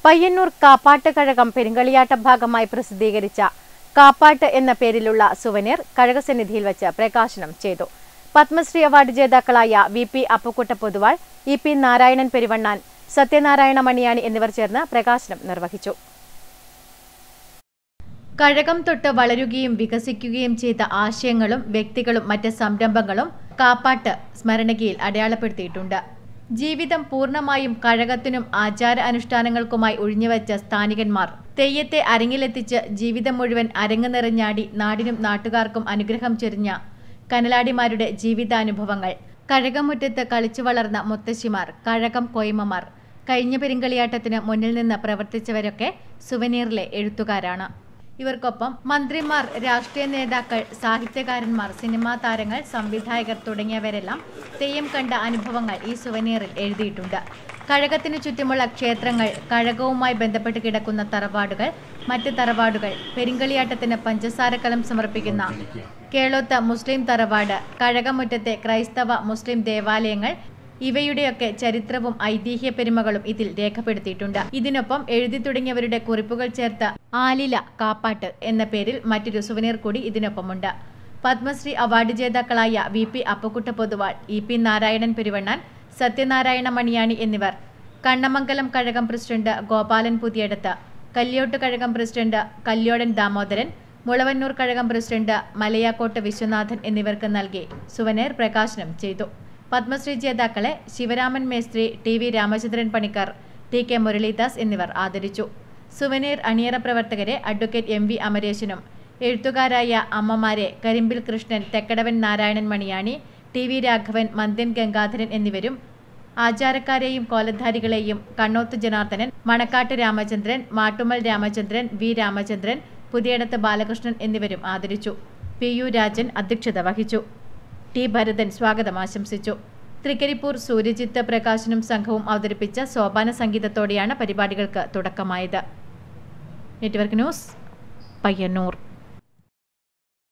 പയ്യന്നൂർ കാപ്പാട്ട് കഴകം പെരുങ്കളിയാട്ട ഭാഗമായി പ്രസിദ്ധീകരിച്ച കാപ്പാട്ട് എന്ന പേരിലുള്ള സുവനീർ കഴകസന്നിധിയിൽ വെച്ച് പ്രകാശനം ചെയ്തു പത്മശ്രീ അവാർഡ് ജേതാക്കളായ V P Appukutta Poduval E P Narayanan Peruvannan Sathyanarayana Maniyani എന്നിവർ ചേർന്ന് പ്രകാശനം നിർവഹിച്ചു കഴകം തൊട്ട് വളരുകയും വികസിക്കുകയും ചെയ്ത ആശയങ്ങളും വ്യക്തികളും മറ്റ് സംരംഭങ്ങളും കാപ്പാട്ട് സ്മരണകിയിൽ അടയാളപ്പെടുത്തിയിട്ടുണ്ട് ജീവിതം പൂർണ്ണമായും കഴകത്തിനും ആചാര അനുഷ്ഠാനങ്ങൾക്കുമായി ഒഴിഞ്ഞുവെച്ച സ്ഥാനികന്മാർ തെയ്യത്തെ അരങ്ങിലെത്തിച്ച് ജീവിതം മുഴുവൻ അരങ്ങ് നിറഞ്ഞാടി നാടിനും നാട്ടുകാർക്കും അനുഗ്രഹം ചൊരിഞ്ഞ കനലാടിമാരുടെ ജീവിതാനുഭവങ്ങൾ കഴകമുറ്റത്ത് കളിച്ചു വളർന്ന മുത്തശ്ശിമാർ കഴകം കോയ്മമാർ കഴിഞ്ഞ പെരുങ്കളിയാട്ടത്തിന് മുന്നിൽ നിന്ന് പ്രവർത്തിച്ചവരൊക്കെ സുവനീറിലെ എഴുത്തുകാരാണ് ഇവർക്കൊപ്പം മന്ത്രിമാർ രാഷ്ട്രീയ നേതാക്കൾ സാഹിത്യകാരന്മാർ സിനിമാ താരങ്ങൾ സംവിധായകർ തുടങ്ങിയവരെല്ലാം തെയ്യം കണ്ട അനുഭവങ്ങൾ ഈ സുവനീറിൽ എഴുതിയിട്ടുണ്ട് കഴകത്തിനു ചുറ്റുമുള്ള ക്ഷേത്രങ്ങൾ കഴകവുമായി ബന്ധപ്പെട്ട് കിടക്കുന്ന തറവാടുകൾ മറ്റ് തറവാടുകൾ പെരിങ്കളിയാട്ടത്തിന് പഞ്ചസാരക്കലം സമർപ്പിക്കുന്ന കേളോത്ത മുസ്ലിം തറവാട് കഴകമുറ്റത്തെ ക്രൈസ്തവ മുസ്ലിം ദേവാലയങ്ങൾ ഇവയുടെയൊക്കെ ചരിത്രവും ഐതിഹ്യ പെരുമകളും ഇതിൽ രേഖപ്പെടുത്തിയിട്ടുണ്ട് ഇതിനൊപ്പം എഴുതി തുടങ്ങിയവരുടെ കുറിപ്പുകൾ ചേർത്ത ആലില കാപ്പാട്ട് എന്ന പേരിൽ മറ്റൊരു സുവനീർ കൂടി ഇതിനൊപ്പമുണ്ട് പത്മശ്രീ അവാർഡ് ജേതാക്കളായ V P Appakutta Poduval E P Narayanan Peruvannan Sathyanarayana Maniyani എന്നിവർ കണ്ണമംഗലം കഴകം പ്രസിഡന്റ് ഗോപാലൻ പുതിയടത്ത് കല്യോട്ട് കഴകം പ്രസിഡന്റ് കല്യോടൻ ദാമോദരൻ മുളവന്നൂർ കഴകം പ്രസിഡന്റ് മലയാക്കോട്ട് വിശ്വനാഥൻ എന്നിവർക്ക് നൽകി സുവനീർ പ്രകാശനം ചെയ്തു പത്മശ്രീ ജേതാക്കളെ Sivaraman Mesthri T V Ramachandran Panicker T K Muralidas എന്നിവർ ആദരിച്ചു സുവനീർ അണിയറ പ്രവർത്തകരെ അഡ്വക്കേറ്റ് എം വി അമരേശനും എഴുത്തുകാരായ അമ്മമാരെ കരിമ്പിൽ കൃഷ്ണൻ തെക്കടവൻ നാരായണൻ മണിയാണി ടി വി രാഘവൻ മന്ദൻ ഗംഗാധരൻ എന്നിവരും ആചാരക്കാരെയും കോലധാരികളെയും കണ്ണോത്ത് ജനാർദ്ദനൻ മണക്കാട്ട് രാമചന്ദ്രൻ മാട്ടുമൽ രാമചന്ദ്രൻ വി രാമചന്ദ്രൻ പുതിയടത്ത് ബാലകൃഷ്ണൻ എന്നിവരും ആദരിച്ചു പി യു രാജൻ അധ്യക്ഷത വഹിച്ചു ടി ഭരതൻ സ്വാഗതം ആശംസിച്ചു തൃക്കരിപ്പൂർ സൂര്യജിത്ത് പ്രകാശനും സംഘവും അവതരിപ്പിച്ച സോപാന സംഗീതത്തോടെയാണ് പരിപാടികൾക്ക് തുടക്കമായത് നെറ്റ്വർക്ക് ന്യൂസ് പയ്യന്നൂർ